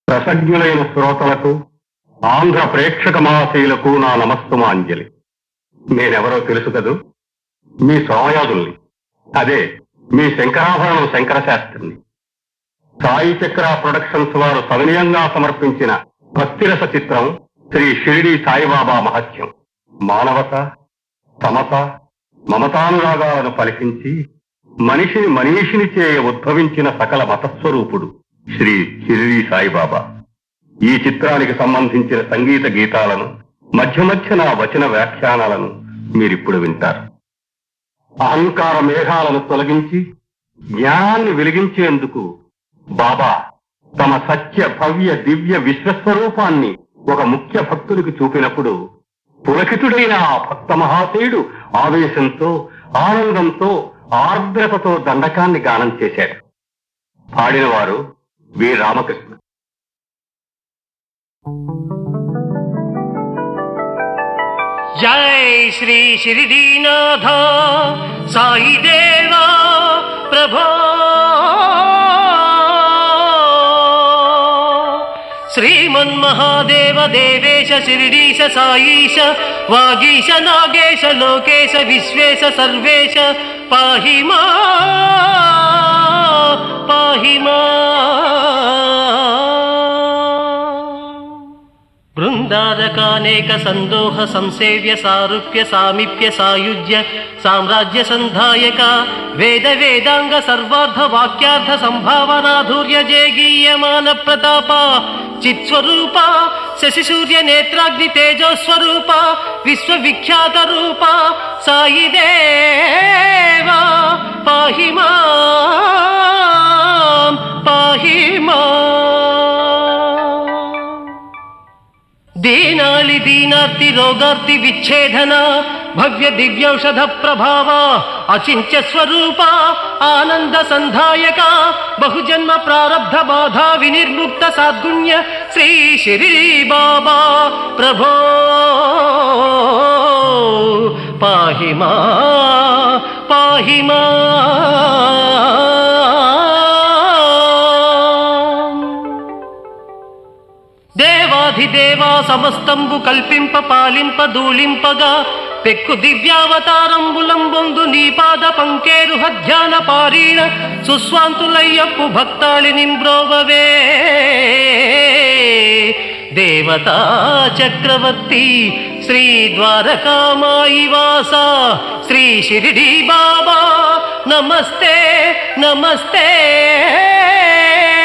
రసజ్ఞులైన శ్రోతలకు ఆంధ్ర ప్రేక్షక మహాశయులకు నా నమస్తమాంజలి నేనెవరో తెలుసు కదూ మీ సోమయాదుల్ని అదే మీ శంకరాభరణం శంకర శాస్త్రిని సాయి చక్ర ప్రొడక్షన్స్ వారు సవినయంగా సమర్పించిన భక్తిరస చిత్రం శ్రీ షిరిడి సాయిబాబా మహత్యం మానవత సమత మమతానురాగాలను పలికించి మనిషిని మనీషిని చేయ ఉద్భవించిన సకల మతస్వరూపుడు శ్రీ షిరిడి సాయిబాబా ఈ చిత్రానికి సంబంధించిన సంగీత గీతాలను మధ్య మధ్య నా వచన వ్యాఖ్యానాలను మీరిప్పుడు వింటారు అహంకార మేఘాలను తొలగించి జ్ఞానాన్ని వెలిగించేందుకు బాబా తమ సత్య భవ్య దివ్య విశ్వస్వరూపాన్ని ఒక ముఖ్య భక్తుడికి చూపినప్పుడు పులకితుడైన ఆ భక్త మహాశయుడు ఆవేశంతో ఆనందంతో ఆర్ద్రతతో దండకాన్ని గానం చేశాడు పాడినవారు వి రామకృష్ణ జై శ్రీ శిరిడీనాథ సాయి దేవా ప్రభో శ్రీమన్మహాదేవ దేవేశ శిరిడీశ సాయీశ వాగీశ నాగేశ లోకేశ విశ్వేశ సర్వేశ పాహి మా పాహి మా బృందారకానేక సందోహ సంసేవ్య సారూప్య సామీప్య సాయుజ్య సామ్రాజ్య సంధాయక వేద వేదాంగ సర్వార్థ వాక్యార్థ సంభావనాధూర్య జేగీయమాన ప్రతాప చిత్స్వరూప శశి సూర్య నేత్రాగ్ని తేజోస్వరూప విశ్వవిఖ్యాత రూప సాయి దేవా పాహి మాం పాహి మాం దీనాలి దీనార్తి రోగార్తి విచ్ఛేదన భవ్య దివ్యౌషధ ప్రభావ అచింత్య స్వరూప ఆనంద సంధాయక బహుజన్మ ప్రారబ్ధ బాధా వినిర్ముక్త సాద్గుణ్య శ్రీ శిరీ బాబా ప్రభో పాహి మా పాహి మా దేవాధిదేవా సమస్తంబు కల్పింప పాలింప దూళింపగా పెక్కు దివ్యావతారంబులంబొందు నీ పాద పంకేరు హధ్యాన పారీణ సుస్వాంతులయ్యప్పు భక్తాళి నింబ్రోవవే దేవతా చక్రవర్తి శ్రీ ద్వారకామాయి వాస శ్రీ షిరిడి బాబా నమస్తే నమస్తే